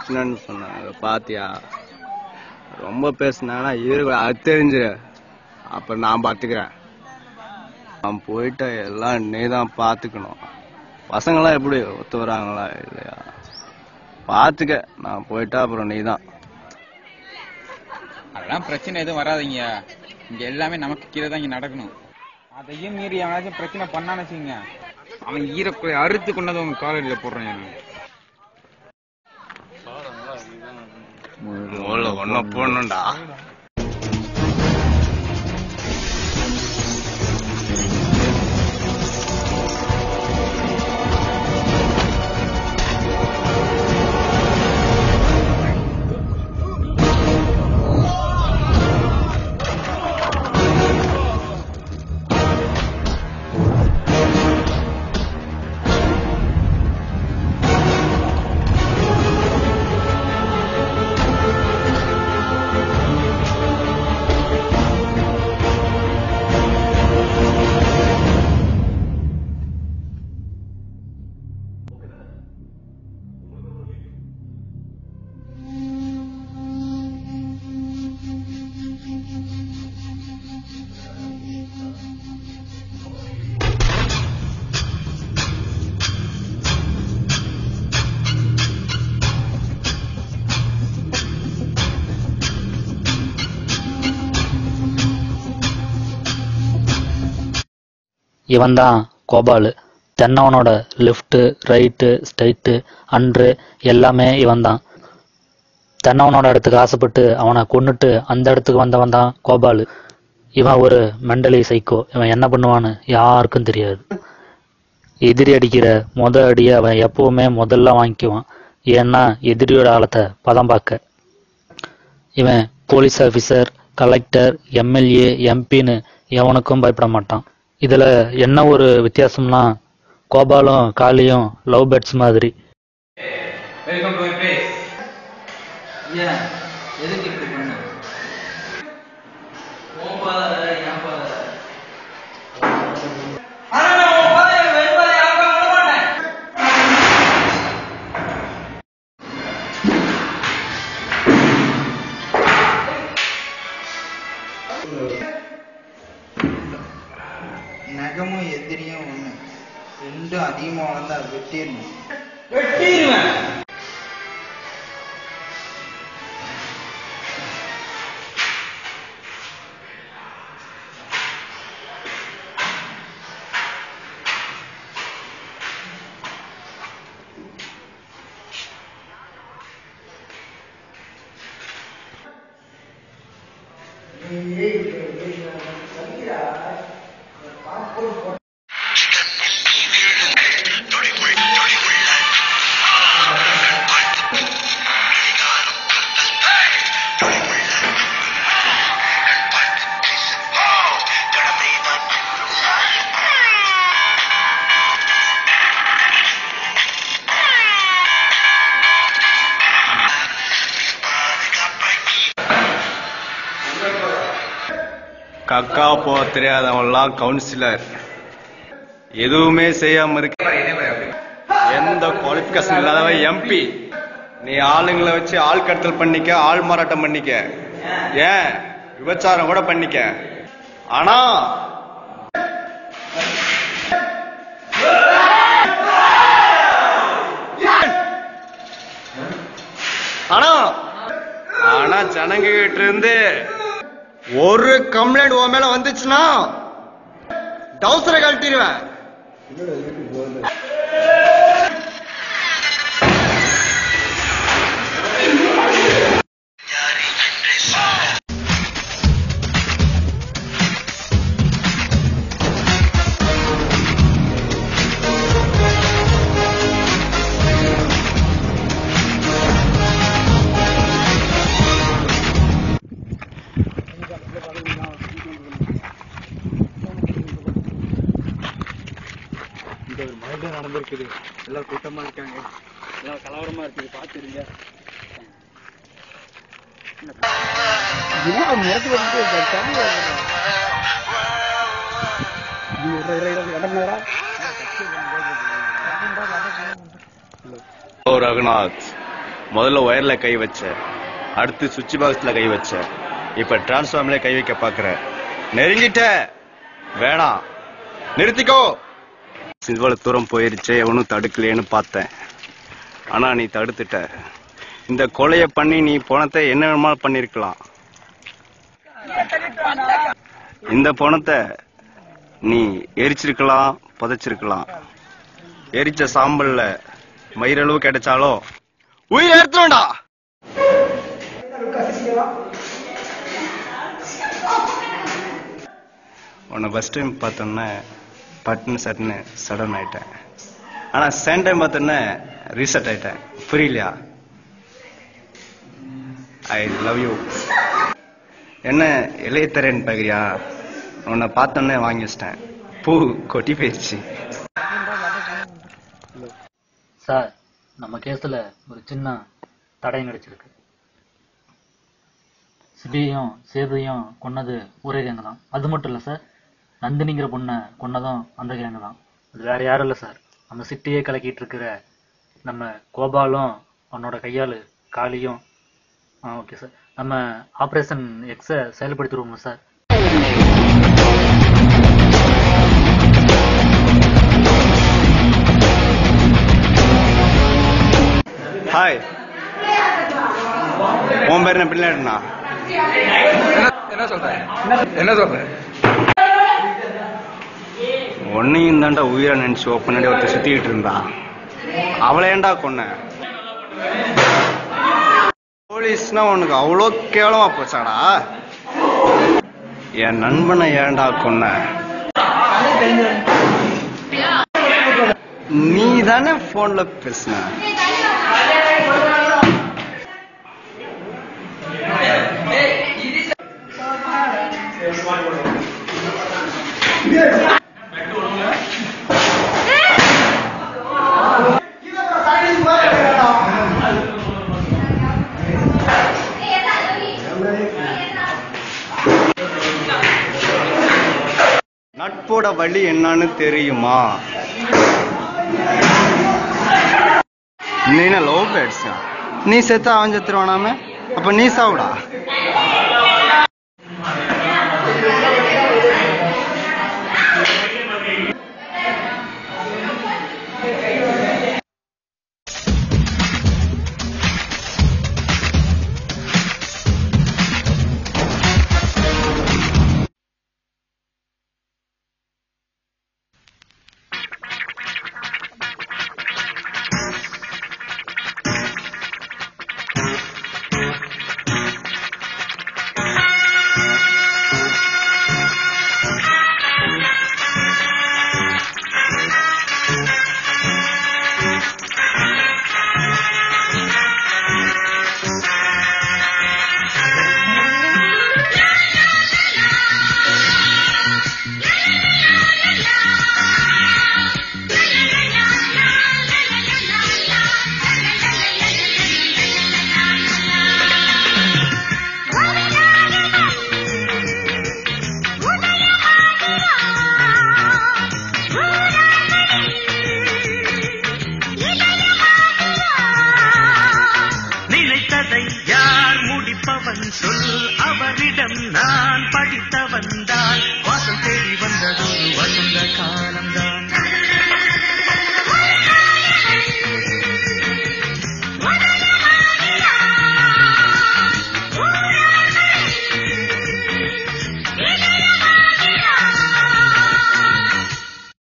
பிரச்சனைன்னு சொன்னாங்க பாத்தியா ரொம்ப பேசினாங்கன்னா இரு அது தெரிஞ்சிரு அப்புறம் நான் பாத்துக்கிறேன் நான் போயிட்ட எல்லாம் நீ தான் பாத்துக்கணும் பசங்களாம் எப்படி ஒத்து வராங்களா இல்லையா பாத்துக்க நான் போயிட்டா அப்புறம் நீ தான் அதெல்லாம் பிரச்சனை எதுவும் வராதீங்க இங்க எல்லாமே நமக்கு கீழே தான் இங்க நடக்கணும் அதையும் மீறி எவனாச்சும் பிரச்சனை பண்ணான்னு வச்சுங்க அவன் ஈரக்குறை அறுத்து கொண்டது உங்க காலடியில போடுறான் எனக்கு முதல்ல ஒன்ன போடணும்டா இவன்தான் கோபாலு தென்னவனோட லெஃப்ட்டு ரைட்டு ஸ்ட்ரைட்டு அன்று எல்லாமே இவன்தான் தென்னவனோட இடத்துக்கு ஆசைப்பட்டு அவனை கொன்னுட்டு அந்த இடத்துக்கு வந்தவன் தான் கோபாலு இவன் ஒரு மெண்டலி சைக்கோ இவன் என்ன பண்ணுவான்னு யாருக்கும் தெரியாது எதிரி அடிக்கிற முத அடியை அவன் எப்பவுமே முதல்ல வாங்கிக்குவான் ஏன்னா எதிரியோட ஆழத்தை பதம் பார்க்க இவன் போலீஸ் ஆஃபீஸர் கலெக்டர் எம்எல்ஏ எம்பின்னு எவனுக்கும் பயப்பட மாட்டான் இதுல என்ன ஒரு வித்தியாசம்னா கோபாலும் காளியும் லவ் பேர்ட்ஸ் மாதிரி வெல்கம் டு பிளேஸ் ஏன் எதுக்கு இப்படி பண்ண உன் பாதை என் பாதை ஆனா நான் உன் பாதையை வெறும் பாதையை ஆக்க விட மாட்டேன் நகமும் எதிரியும் ஒண்ணு ரெண்டும் அதிகமா வளர்ந்தா வெட்டிடணும் வெட்டிடுவேன் கக்கா போக தெரியாதவன்லாம் கவுன்சிலர் எதுவுமே செய்யாம இருக்க எந்த குவாலிபிகேஷன் இல்லாதவன் எம்பி நீ ஆளுங்களை வச்சு ஆள் கடத்தல் பண்ணிக்க ஆள் மாறாட்டம் பண்ணிக்க ஏன் விபச்சாரம் கூட பண்ணிக்க ஆனா ஆனா ஆனா ஜனங்க கிட்ட இருந்து ஒரு கம்ப்ளைண்ட் உன் மேல வந்துச்சுன்னா டவுசரை கழட்டிடுவேன் நடந்திருக்குது எல்லாம் கூட்டமா இருக்காங்க எல்லாம் கலவரமா இருக்குது பாத்துருங்க ஓ ரகுநாத் முதல்ல ஒயர்ல கை வச்ச அடுத்து சுவிட்ச் பாக்ஸ்ல கை வச்ச இப்ப டிரான்ஸ்ஃபார்ம்ல கை வைக்க பாக்குற நெருங்கிட்ட வேணாம் நிறுத்திக்கோ இவ்வளவு தூரம் போயிருச்சே எவனும் தடுக்கலையேன்னு பார்த்தேன் ஆனா நீ தடுத்துட்ட இந்த கொலைய பண்ணி நீ பணத்தை என்ன வேணுமாலும் பண்ணிருக்கலாம் இந்த பணத்தை நீ எரிச்சிருக்கலாம் புதைச்சிருக்கலாம் எரிச்ச சாம்பல்ல மயிரளவு கிடைச்சாலோ உயிர் எடுத்துடா உன்னை ஃபர்ஸ்ட் டைம் பார்த்தோன்னே பட்டுன்னு சட்டுன்னு சடன் ஆயிட்டேன் ஆனா செகண்ட் டைம் பார்த்தோன்னே ரீசெட் ஆயிட்டேன் புரியலையா ஐ லவ் யூ என்ன இலைய தரேன்னு பாக்குறியா உன்னை பார்த்தோன்னே வாங்கி வச்சிட்டேன் பூ கொட்டி போயிடுச்சு சார் நம்ம கேஸில் ஒரு சின்ன தடயம் கிடைச்சிருக்கு சிபியையும் சேதுவையும் கொன்னது ஒரே கேங்க தான் அது மட்டும் இல்லை சார் நந்தினிங்கிற பொண்ணை கொன்னதும் அந்த கேங்க தான் அது வேற யாரும் இல்லை சார் நம்ம சிட்டியே கலக்கிட்டு இருக்கிற நம்ம கோபாலும் அவனோட கையாளு காளியும் ஆ ஓகே சார் நம்ம ஆப்ரேஷன் எக்ஸை செயல்படுத்திடுவோமா சார் ஹாய் உன் பேர் என்ன பிள்ளைடா என்ன சொல்ற என்ன சொல்ற உன்னையும் தாண்டா உயிரை நினைச்சு பின்னாடி ஒருத்தர் சுத்திக்கிட்டு இருந்தா அவளை ஏன்டா கொன்ன போலீஸ்னா உனக்கு அவ்வளோ கேவலமா போச்சாடா என் நண்பனை ஏன்டா கொன்ன நீ தானே போன்ல பேசுன நட்போட வழி என்னன்னு தெரியுமா நீ என்ன லவ் பேட்ஸா நீ செத்த அவன் செத்துருவானாம அப்ப நீ சாவுடா நினைத்ததை யார் முடிப்பவன் சொல்